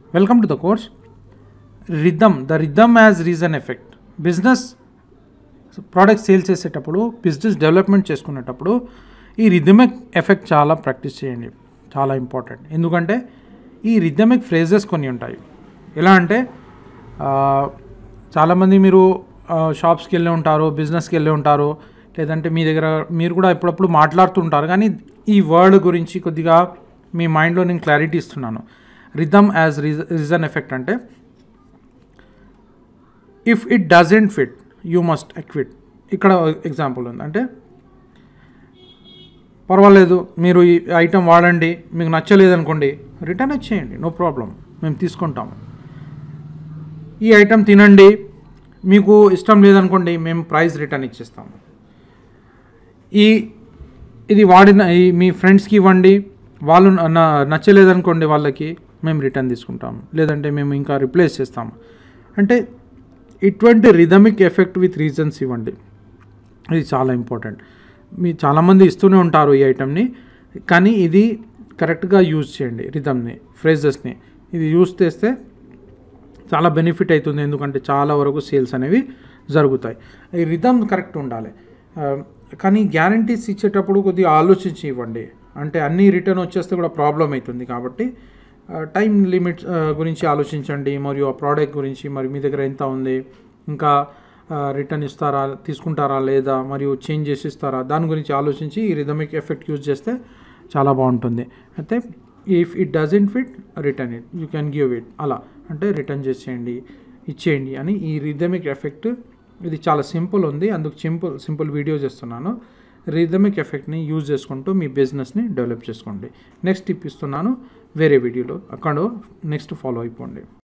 welcome to the course rhythm the rhythm as reason effect business product sale చేసేటప్పుడు business development చేసుకునేటప్పుడు ఈ rhythmic effect చాలా practice చేయండి చాలా ఇంపార్టెంట్ ఎందుకంటే ఈ రిథమిక్ ఫ్రేజెస్ కొన్ని ఉంటాయి ఎలా అంటే ఆ, చాలామంది మీరు ఆ, షాప్స్కి వెళ్ళి ఉంటారు బిజినెస్కి వెళ్ళి ఉంటారు లేదంటే మీ దగ్గర మీరు కూడా ఎప్పుడప్పుడు మాట్లాడుతుంటారు కానీ ఈ వర్డ్ గురించి కొద్దిగా మీ మైండ్లో నేను క్లారిటీ ఇస్తున్నాను రిథమ్ యాజ్ రీజన్ ఎఫెక్ట్ అంటే if it doesn't fit you must acquit ఇక్కడ ఎగ్జాంపుల్ ఉంది అంటే పర్వాలేదు మీరు ఈ ఐటెం వాడండి మీకు నచ్చలేదు అనుకోండి రిటర్న్ ఇచ్చేయండి నో ప్రాబ్లం మేము తీసుకుంటాము ఈ ఐటెం తినండి మీకు ఇష్టం లేదనుకోండి మేము ప్రైస్ రిటర్న్ ఇచ్చేస్తాము ఈ ఇది వాడిన ఈ మీ ఫ్రెండ్స్కి ఇవ్వండి వాళ్ళు న- న- నచ్చలేదనుకోండి వాళ్ళకి మేము రిటర్న్ తీసుకుంటాం లేదంటే మేము ఇంకా రిప్లేస్ చేస్తాము అంటే ఇటువంటి రిథమిక్ ఎఫెక్ట్ విత్ రీజన్స్ ఇవ్వండి ఇది చాలా ఇంపార్టెంట్ మీ చాలామంది ఇస్తూనే ఉంటారు ఈ ఐటెంని కానీ ఇది కరెక్ట్గా యూజ్ చేయండి రిథమ్ని ఫ్రేజెస్ని ఇది యూజ్ చేస్తే చాలా బెనిఫిట్ అవుతుంది ఎందుకంటే చాలా వరకు సేల్స్ అనేవి జరుగుతాయి ఈ రిథమ్ కరెక్ట్ ఉండాలి ఆ, కానీ గ్యారంటీస్ ఇచ్చేటప్పుడు కొద్దిగా ఆలోచించి ఇవ్వండి అంటే అన్నీ రిటర్న్ వచ్చేస్తే కూడా ప్రాబ్లం అవుతుంది కాబట్టి టైం లిమిట్ గురించి ఆలోచించండి మరియు ఆ ప్రోడక్ట్ గురించి మరి మీ దగ్గర ఎంత ఉంది ఇంకా రిటర్న్ ఇస్తారా తీసుకుంటారా లేదా మరియు చేంజ్ చేసి ఇస్తారా దాని గురించి ఆలోచించి ఈ రిథమిక్ ఎఫెక్ట్ యూజ్ చేస్తే చాలా బాగుంటుంది అయితే if it doesn't fit return it you can give it అలా అంటే రిటర్న్ చేసేయండి ఇచ్చేయండి అని ఈ రిథమిక్ ఎఫెక్ట్ ఇది చాలా సింపుల్ ఉంది అందుకు సింపుల్ సింపుల్ వీడియో చేస్తున్నాను రిథమిక్ ఎఫెక్ట్ని యూజ్ చేసుకుంటూ మీ బిజినెస్ని డెవలప్ చేసుకోండి నెక్స్ట్ టిప్ ఇస్తున్నాను వేరే వీడియోలో అక్కడ నెక్స్ట్ ఫాలో అయిపోండి